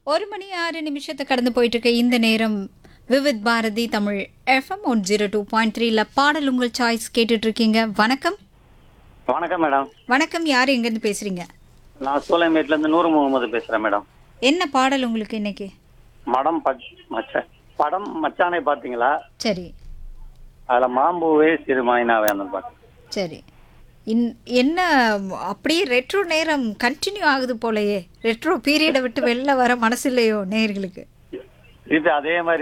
ஒரு மணி ஆறு நிமிஷத்தை கடந்து போயிட்டு இருக்க இந்த நேரம் Vividh Bharati Tamil FM one zero two point த்ரீல பாடல் உங்கள் சாய்ஸ் கேட்டுட்டு இருக்கீங்க வணக்கம் வணக்கம் மேடம் வணக்கம் யார் எங்கேருந்து பேசுறீங்க நான் சூளைமேட்ல இருந்து நூறு முகமது பேசுறேன் மேடம் என்ன பாடல் உங்களுக்கு இன்னைக்கு மடம் பச் மச்ச படம் மச்சானை பாத்தீங்களா சரி அதுல மாம்பூவே சிறுமாயினாவே அந்த பாட்டு சரி இன் என்ன அப்படியே ரெட்ரோ நேரம் கண்டினியூ ஆகுது போலயே ரெட்ரோ பீரியடை விட்டு வெளில வர மனசு இல்லையோ நேர்களுக்கு இது அதே மாதிரி